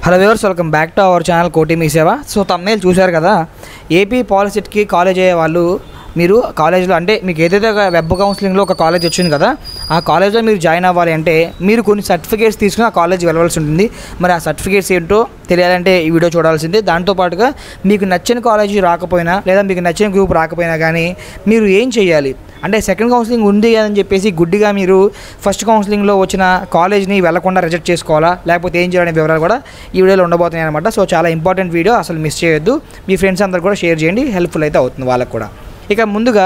hello viewers welcome back to our channel Koti Mee సేవ so thumbnail చూశారు కదా ఏపీ పాలిసిట్కి కాలేజ్ అయ్యే వాళ్ళు మీరు కాలేజ్లో అంటే మీకు ఏదైతే ఒక వెబ్ కౌన్సిలింగ్లో ఒక కాలేజ్ వచ్చింది కదా ఆ కాలేజ్లో మీరు జాయిన్ అవ్వాలి అంటే మీరు కొన్ని సర్టిఫికేట్స్ తీసుకుని ఆ కాలేజ్ వెళ్ళవలసి ఉంటుంది మరి ఆ సర్టిఫికేట్స్ ఏంటో తెలియాలంటే ఈ వీడియో చూడాల్సిందే దాంతోపాటుగా మీకు నచ్చిన కాలేజీ రాకపోయినా లేదా మీకు నచ్చిన గ్రూప్ రాకపోయినా కానీ మీరు ఏం చేయాలి అంటే సెకండ్ కౌన్సిలింగ్ ఉంది అని చెప్పేసి గుడ్డిగా మీరు ఫస్ట్ కౌన్సిలింగ్లో వచ్చిన కాలేజ్ని వెళ్లకుండా రిజెక్ట్ చేసుకోవాలా లేకపోతే ఏం చేయాలనే వివరాలు కూడా ఈ వీడియోలో ఉండబోతున్నాయి అనమాట సో చాలా ఇంపార్టెంట్ వీడియో అసలు మిస్ చేయొద్దు మీ ఫ్రెండ్స్ అందరు కూడా షేర్ చేయండి హెల్ప్ఫుల్ అయితే అవుతుంది వాళ్ళకు కూడా ఇక ముందుగా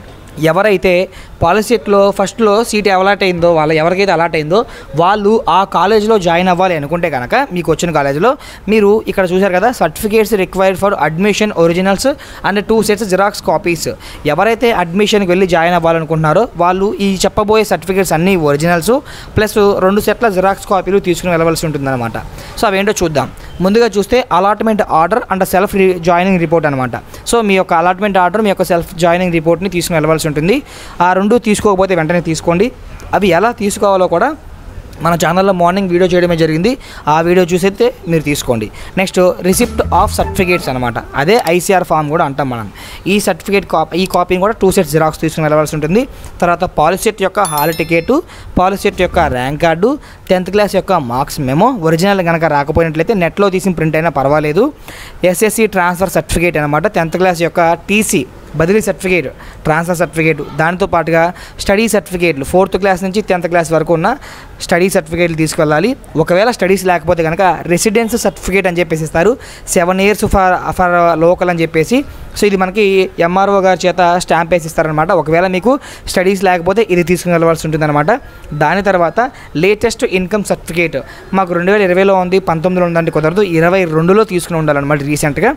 ఎవరైతే పాలిసెట్లో ఫస్ట్లో సీట్ అలాట్ అయిందో వాళ్ళ ఎవరికైతే అలాట్ అయిందో వాళ్ళు ఆ కాలేజ్లో జాయిన్ అవ్వాలి అనుకుంటే కనుక మీకు వచ్చిన కాలేజ్లో మీరు ఇక్కడ చూశారు కదా certificates required for admission originals and two sets xerox copies ఎవరైతే అడ్మిషన్కి వెళ్ళి జాయిన్ అవ్వాలనుకుంటున్నారో వాళ్ళు ఈ చెప్పబోయే సర్టిఫికేట్స్ అన్నీ ఒరిజినల్స్ ప్లస్ రెండు సెట్ల జిరాక్స్ కాపీలు తీసుకుని వెళ్ళవలసి ఉంటుందన్నమాట సో అవేంటో చూద్దాం ముందుగా చూస్తే allotment order and self joining report అనమాట సో మీ యొక్క అలాట్మెంట్ ఆర్డర్ మీ యొక్క సెల్ఫ్ జాయినింగ్ రిపోర్ట్ని తీసుకుని వెళ్ళవలసి ఉంటుంది ఆ రెండు తీసుకోకపోతే వెంటనే తీసుకోండి అవి ఎలా తీసుకోవాలో కూడా మన ఛానల్లో మార్నింగ్ వీడియో చేయడమే జరిగింది ఆ వీడియో చూసైతే మీరు తీసుకోండి నెక్స్ట్ రిసిప్ట్ ఆఫ్ సర్టిఫికేట్స్ అనమాట అదే ఐసీఆర్ ఫామ్ కూడా అంటాం మనం ఈ సర్టిఫికేట్ కాపీ ఈ కాపీని కూడా టూ సెట్స్ జిరాక్స్ తీసుకుని వెళ్ళవలసి ఉంటుంది తర్వాత పాలిసెట్ యొక్క హాల్ టికెట్ పాలిసెట్ యొక్క ర్యాంక్ కార్డు టెన్త్ క్లాస్ యొక్క మార్క్స్ మెమో ఒరిజినల్ కనుక రాకపోయినట్లయితే నెట్లో తీసిన ప్రింట్ అయినా పర్వాలేదు ఎస్ఎస్సి ట్రాన్స్ఫర్ సర్టిఫికేట్ అనమాట టెన్త్ క్లాస్ యొక్క టీసీ బదిలీ సర్టిఫికేట్ ట్రాన్స్ఫర్ సర్టిఫికేట్ దానితో పాటుగా స్టడీ సర్టిఫికేట్లు ఫోర్త్ క్లాస్ నుంచి టెన్త్ క్లాస్ వరకు ఉన్న స్టడీ సర్టిఫికేట్లు తీసుకెళ్ళాలి ఒకవేళ స్టడీస్ లేకపోతే కనుక రెసిడెన్స్ సర్టిఫికేట్ అని చెప్పేసి ఇస్తారు seven years for for local అని చెప్పేసి సో ఇది మనకి ఎంఆర్ఓ గారి చేత స్టాంప్ వేసి ఇస్తారనమాట ఒకవేళ మీకు స్టడీస్ లేకపోతే ఇది తీసుకుని వెళ్ళవలసి ఉంటుందన్నమాట దాని తర్వాత లేటెస్ట్ ఇన్కమ్ సర్టిఫికేట్ మాకు రెండు వేల ఇరవైలో ఉంది పంతొమ్మిదిలో ఉందంటే కుదరదు ఇరవై రెండులో తీసుకుని ఉండాలన్నమాట రీసెంట్గా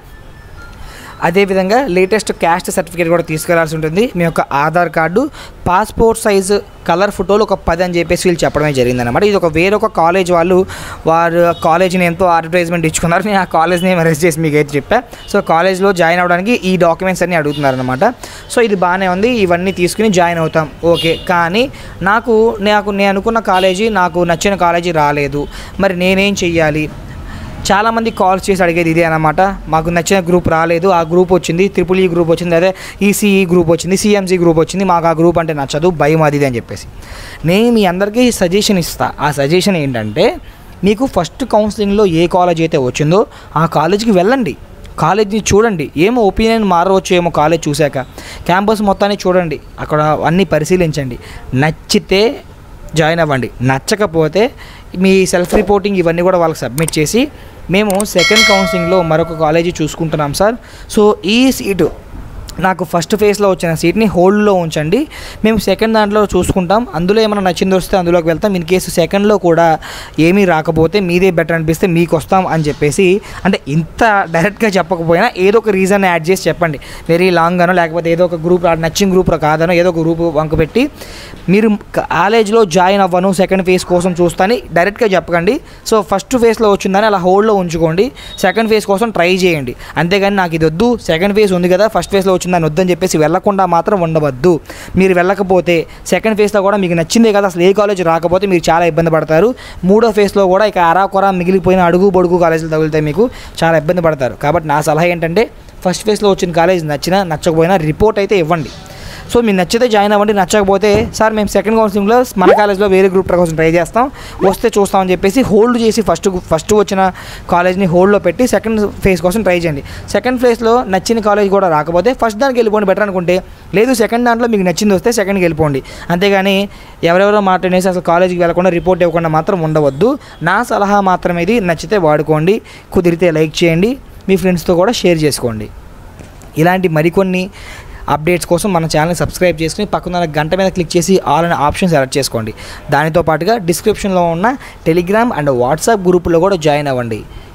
అదేవిధంగా లేటెస్ట్ క్యాస్ట్ సర్టిఫికేట్ కూడా తీసుకెళ్లాల్సి ఉంటుంది మీ యొక్క Aadhaar card passport size colour ఫోటోలు ఒక పది అని చెప్పేసి వీళ్ళు చెప్పడమే జరిగిందనమాట ఇది ఒక వేరొక కాలేజ్ వాళ్ళు వారు కాలేజీని ఎంతో అడ్వర్టైజ్మెంట్ ఇచ్చుకున్నారు నేను ఆ కాలేజ్ నేమ్ అరెస్ట్ చేసి మీకు అయితే చెప్పా సో కాలేజ్లో జాయిన్ అవ్వడానికి ఈ డాక్యుమెంట్స్ అన్నీ అడుగుతున్నారనమాట సో ఇది బాగానే ఉంది ఇవన్నీ తీసుకుని జాయిన్ అవుతాం ఓకే కానీ నాకు నాకు నేను అనుకున్న కాలేజీ నాకు నచ్చిన కాలేజీ రాలేదు మరి నేనేం చెయ్యాలి చాలామంది కాల్స్ చేసి అడిగేది ఇదే అనమాట మాకు నచ్చిన గ్రూప్ రాలేదు ఆ గ్రూప్ వచ్చింది ట్రిపుల్ ఈ గ్రూప్ వచ్చింది అదే ఈసీఈ గ్రూప్ వచ్చింది సిఎంసీ గ్రూప్ వచ్చింది మాకు ఆ గ్రూప్ అంటే నచ్చదు భయం అది ఇది అని చెప్పేసి నేను మీ అందరికీ సజెషన్ ఇస్తా ఆ సజెషన్ ఏంటంటే మీకు ఫస్ట్ కౌన్సిలింగ్లో ఏ కాలేజ్ అయితే వచ్చిందో ఆ కాలేజీకి వెళ్ళండి కాలేజ్ని చూడండి ఏమో ఒపీనియన్ మారవచ్చు ఏమో కాలేజ్ చూశాక క్యాంపస్ మొత్తాన్ని చూడండి అక్కడ అన్నీ పరిశీలించండి నచ్చితే జాయిన్ అవ్వండి నచ్చకపోతే మీ సెల్ఫ్ రిపోర్టింగ్ ఇవన్నీ కూడా వాళ్ళకి సబ్మిట్ చేసి మేము సెకండ్ కౌన్సిలింగ్లో మరొక కాలేజీ చూసుకుంటున్నాం సార్ సో ఈ సీటు నాకు ఫస్ట్ ఫేజ్లో వచ్చిన సీట్ని హోల్డ్లో ఉంచండి మేము సెకండ్ దాంట్లో చూసుకుంటాం అందులో ఏమైనా నచ్చింది వస్తే అందులోకి వెళ్తాం ఇన్ కేసు సెకండ్లో కూడా ఏమీ రాకపోతే మీదే బెటర్ అనిపిస్తే మీకు వస్తాం అని చెప్పేసి అంటే ఇంత డైరెక్ట్గా చెప్పకపోయినా ఏదో ఒక రీజన్ యాడ్ చేసి చెప్పండి వెరీ లాంగ్ అనో లేకపోతే ఏదో ఒక గ్రూప్ నచ్చిన గ్రూప్ కాదనో ఏదో ఒక గ్రూప్ వంక పెట్టి మీరు కాలేజ్లో జాయిన్ అవ్వను సెకండ్ ఫేజ్ కోసం చూస్తాని డైరెక్ట్గా చెప్పకండి సో ఫస్ట్ ఫేజ్లో వచ్చిందని అలా హోల్డ్లో ఉంచుకోండి సెకండ్ ఫేజ్ కోసం ట్రై చేయండి అంతేగాని నాకు ఇది వద్దు సెకండ్ ఫేజ్ ఉంది కదా ఫస్ట్ ఫేజ్లో వచ్చిందని వద్దని చెప్పేసి వెళ్ళకుండా మాత్రం ఉండవద్దు మీరు వెళ్ళకపోతే సెకండ్ ఫేజ్లో కూడా మీకు నచ్చిందే కదా అసలు ఏ కాలేజ్ రాకపోతే మీరు చాలా ఇబ్బంది పడతారు మూడో ఫేజ్లో కూడా ఇక అరాకొర మిగిలిపోయిన అడుగు బొడుగు కాలేజీలు తగులుతాయి మీకు చాలా ఇబ్బంది పడతారు కాబట్టి నా సలహా ఏంటంటే ఫస్ట్ ఫేజ్లో వచ్చిన కాలేజ్ నచ్చినా నచ్చకపోయినా రిపోర్ట్ అయితే ఇవ్వండి సో మీరు నచ్చితే జాయిన్ అవ్వండి నచ్చకపోతే సార్ మేము సెకండ్ కౌన్సిలింగ్లో మన కాలేజ్లో వేరే గ్రూప్ కోసం ట్రై చేస్తాం వస్తే చూస్తామని చెప్పేసి హోల్డ్ చేసి ఫస్ట్ ఫస్ట్ వచ్చిన కాలేజ్ని హోల్డ్లో పెట్టి సెకండ్ ఫేజ్ కోసం ట్రై చేయండి సెకండ్ ఫేజ్లో నచ్చిన కాలేజ్ కూడా రాకపోతే ఫస్ట్ దానికి వెళ్ళిపోండి బెటర్ అనుకుంటే లేదు సెకండ్ దాంట్లో మీకు నచ్చింది వస్తే సెకండ్కి వెళ్ళిపోండి అంతేగాని ఎవరెవరో మాట్లాడేసి అసలు కాలేజీకి వెళ్ళకుండా రిపోర్ట్ ఇవ్వకుండా మాత్రం ఉండవద్దు నా సలహా మాత్రం ఇది నచ్చితే వాడుకోండి కుదిరితే లైక్ చేయండి మీ ఫ్రెండ్స్తో కూడా షేర్ చేసుకోండి ఇలాంటి మరికొన్ని అప్డేట్స్ కోసం మన ఛానల్ని సబ్స్క్రైబ్ చేసుకుని పక్కన గంట మీద క్లిక్ చేసి ఆల్ అనే ఆప్షన్ సెలెక్ట్ చేసుకోండి దానితో పాటుగా డిస్క్రిప్షన్లో ఉన్న టెలిగ్రామ్ అండ్ వాట్సాప్ గ్రూపులో కూడా జాయిన్ అవ్వండి